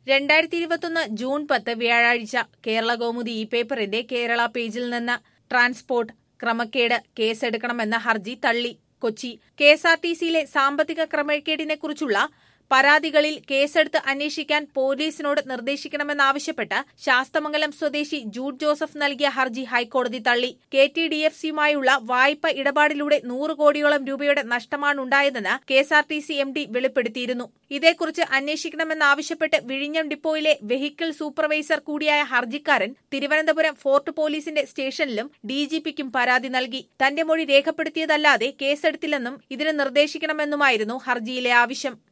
രണ്ടായിരത്തി ഇരുപത്തൊന്ന് ജൂൺ പത്ത് വ്യാഴാഴ്ച കേരള കൗമുദി ഇ പേപ്പറിന്റെ കേരള പേജിൽ നിന്ന് ട്രാൻസ്പോർട്ട് ക്രമക്കേട് കേസെടുക്കണമെന്ന ഹർജി തള്ളി Kochi K S R T സിയിലെ സാമ്പത്തിക ക്രമക്കേടിനെക്കുറിച്ചുള്ള പരാതികളിൽ കേസെടുത്ത് അന്വേഷിക്കാൻ പോലീസിനോട് നിർദ്ദേശിക്കണമെന്നാവശ്യപ്പെട്ട് ശാസ്തമംഗലം സ്വദേശി ജൂഡ് ജോസഫ് നൽകിയ ഹർജി ഹൈക്കോടതി തള്ളി കെ ടി ഡി എഫ് സിയുമായുള്ള വായ്പ ഇടപാടിലൂടെ നൂറ് കോടിയോളം രൂപയുടെ നഷ്ടമാണുണ്ടായതെന്ന് K S R T C M D വെളിപ്പെടുത്തിയിരുന്നു ഇതേക്കുറിച്ച് അന്വേഷിക്കണമെന്നാവശ്യപ്പെട്ട് വിഴിഞ്ഞം ഡിപ്പോയിലെ വെഹിക്കിൾ സൂപ്പർവൈസർ കൂടിയായ ഹർജിക്കാരൻ തിരുവനന്തപുരം ഫോർട്ട് പോലീസിന്റെ സ്റ്റേഷനിലും ഡിജിപിക്കും പരാതി നൽകി തന്റെ മൊഴി രേഖപ്പെടുത്തിയതല്ലാതെ കേസെടുത്തില്ലെന്നും ഇതിന് നിർദ്ദേശിക്കണമെന്നുമായിരുന്നു ഹർജിയിലെ ആവശ്യം